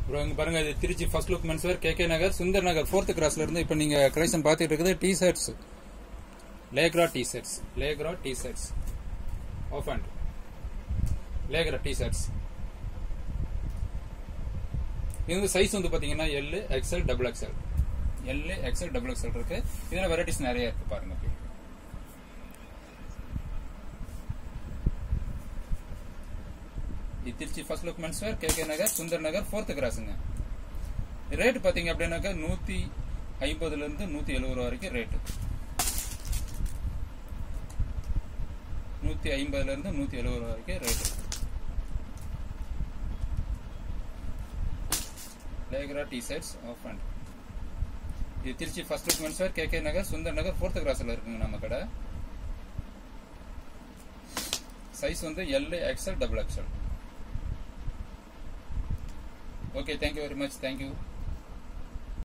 Bro இங்க பாருங்க இது Trichy first look men's wear KK Nagar Sundar Nagar fourth கிராஸ்ல இருந்து இப்போ நீங்க கலெக்ஷன் பார்த்துட்டு இருக்குது T shirts Lycra T shirts Lycra T shirts half hand Lycra T shirts இது வந்து சைஸ் வந்து பாத்தீங்கன்னா L XL double XL L XL double XL இருக்கு இதுல வெரைட்டிஸ் நிறைய இருக்கு பாருங்க அப்படி. இது Trichy first look men's wear KK Nagar Sundar Nagar fourth கிராஸுங்க ரேட் பாத்தீங்க அப்படின்னாக்கா நூத்தி ஐம்பதுல இருந்து நூத்தி எழுபது ரூபா வரைக்கும் ரேட்டு நூத்தி ஐம்பதுல இருந்து நூத்தி எழுபது ரூபா வரைக்கும் rate Lycra T shirts half and இது Trichy first look men's wear KK Nagar Sundar Nagar fourth கிராஸ்ல இருக்குங்க நம்ம கடை சைஸ் வந்து L XL double XL okay thank you very much thank you